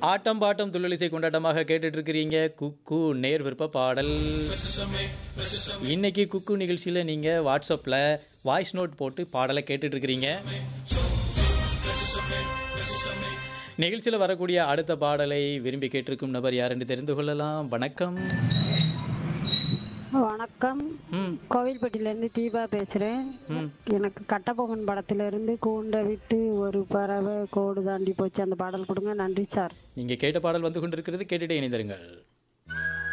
ஆட்டம் bottom துள்ளலிசை கொண்டாட்டமாக கேட்டுட்டு இருக்கிறீங்க குக்கு நேர் விருப்ப பாடல் இன்னைக்கு குக்கு நிகழ்ச்சியில் நீங்கள் வாட்ஸ்அப்பில் வாய்ஸ் நோட் போட்டு பாடலை கேட்டுட்டு இருக்கிறீங்க நிகழ்ச்சியில் வரக்கூடிய அடுத்த பாடலை விரும்பி கேட்டிருக்கும் நபர் யார் என்று தெரிந்து கொள்ளலாம் வணக்கம் வணக்கம் ம் கோவில்பட்டியிலேருந்து தீபா பேசுகிறேன் எனக்கு கட்டபொம்மன் படத்திலிருந்து கூண்டை விட்டு ஒரு பறவை கோடு தாண்டி போச்சு அந்த பாடல் கொடுங்க நன்றி சார் நீங்கள் கேட்ட பாடல் வந்து கொண்டிருக்கிறது கேட்டுட்டே இணைந்திருங்கள்